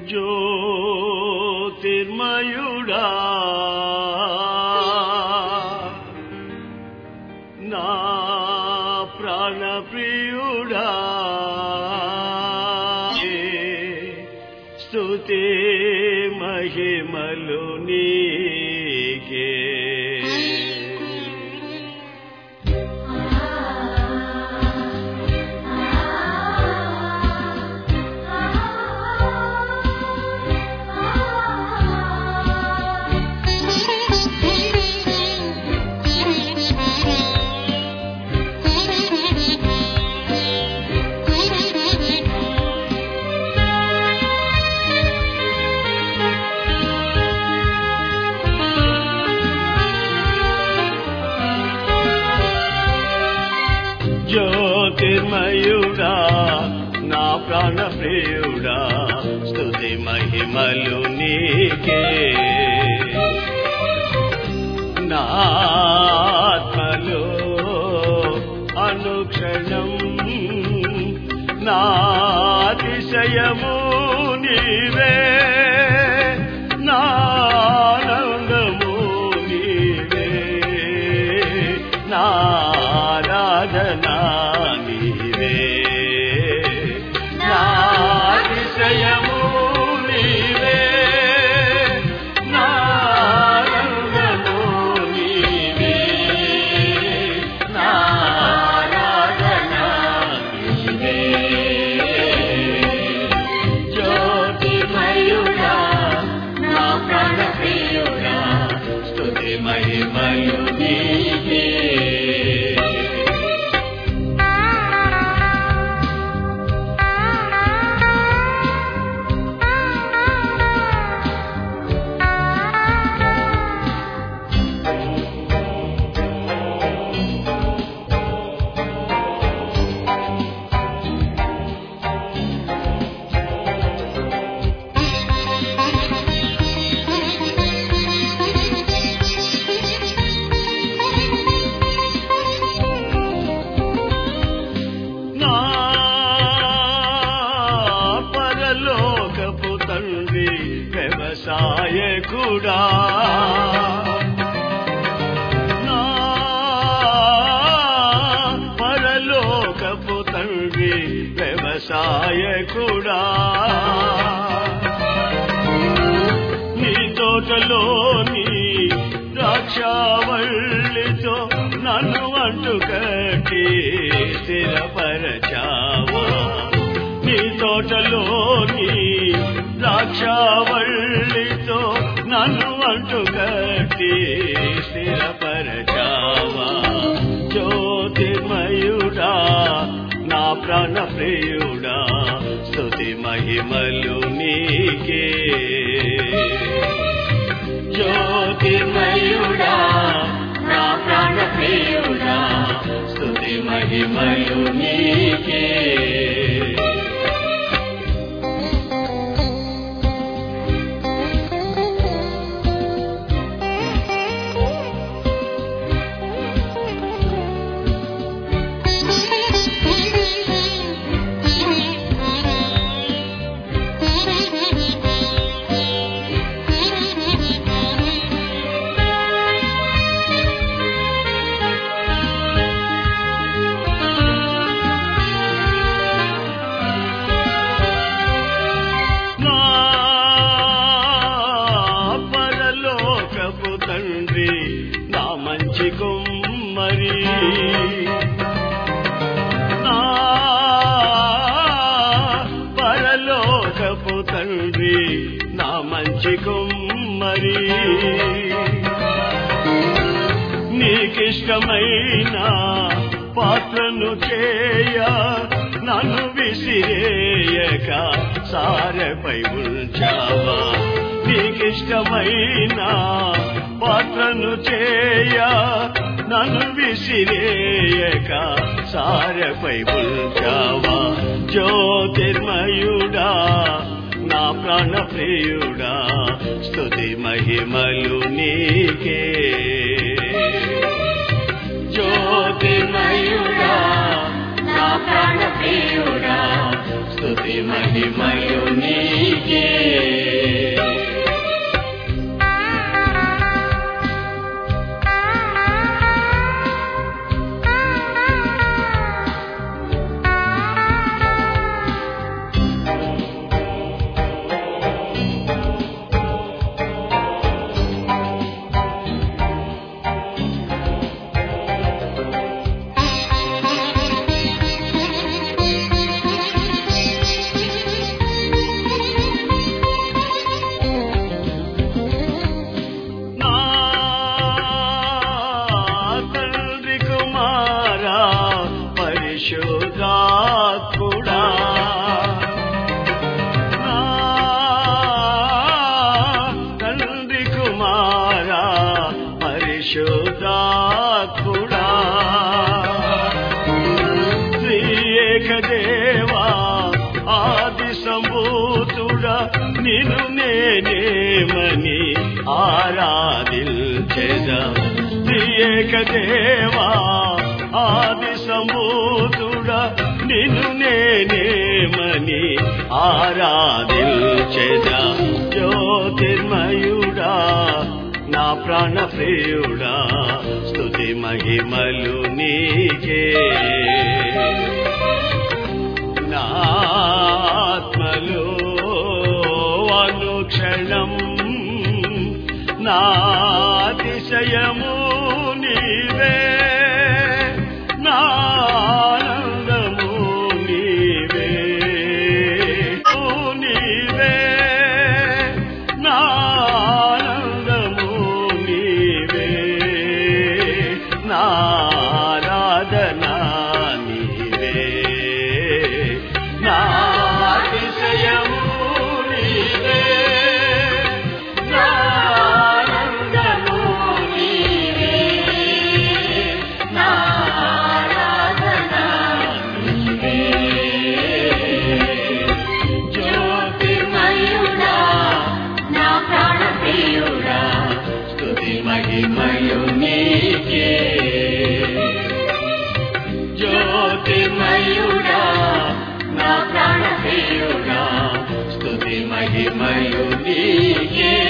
జ్యోతిర్మయుడా నా ప్రాణప్రియుడా స్తుతి మహిమలు నీకే జ్యోతిర్మయుడా నా ప్రాణ ప్రియుడా స్తుతి మహిమలు నీకే నా ఆత్మలో అనుక్షణం నా అతిశయము నీవే నా ఆనందము నీవే నా ఆరాధనా నీవే నా అతిశయము నీవే నా ఆనందము నీవే నా ఆరాధనా నీవే జ్యోతిర్మయుడా నా ప్రాణప్రియుడా స్తుతి మహిమలు నీకే నా పరలోకపు తండ్రి వ్యవసాయకుడా నా పరలోకపు తండ్రి వ్యవసాయకుడా నీ తోటలోని ద్రాక్షావల్లితో నన్ను అంటు కట్టి స్థిరపరచావా నీ తోటలోని ద్రాక్షావల్లితో నన్ను అంటు కట్టి స్థిరపరచావా జ్యోతిర్మయుడా నా ప్రాణ ప్రియుడా స్తుతి మహిమలు నీకే జ్యోతిర్మయుడా నా ప్రాణ ప్రియుడా స్తుతి మహిమలు నీకే నా పరలోకపు తండ్రి నా మంచి కుమ్మరి నా పరలోకపు తండ్రి నా మంచి కుమ్మరి నీకిష్టమైన పాత్రను చేయ నన్ను విసిరేయక సారెపై ఉంచావా నీకిష్టమైన పాత్రను చేయ నన్ను విసిరేయక సారెపై ఉంచావా జ్యోతిర్మయుడా నా ప్రాణ ప్రియుడా స్తుతి మహిమలు నీకే జ్యోతిర్మయుడా నా ప్రాణ ప్రియుడా స్తుతి మహిమలు నీకే దేవా ఆది సంభూతుడా నిన్ను నేనేమని ఆరాధించెదా త్రియేక దేవా ఆది సంభూతుడా నిన్ను నేనేమని ఆరాధించెదా జ్యోతిర్మయుడా నా ప్రాణ ప్రియుడా స్తుతి మహిమలు నీకే నా ఆత్మలో అనుక్షణం నా అతిశయము నీవే నా ఆనందము నీవే నీవే నా ఆనందము నీవే నా ఆరాధన నీవే నా అతిశయము నీవే నా ఆనందము నీవే నా ఆరాధన నీవే జ్యోతిర్మయుడా నా ప్రాణ ప్రియుడా స్తుతి మహిమయు నీకే జ్యోతిర్మయుడా నా ప్రాణ ప్రియుడా స్తుతి మహిమయు నీకే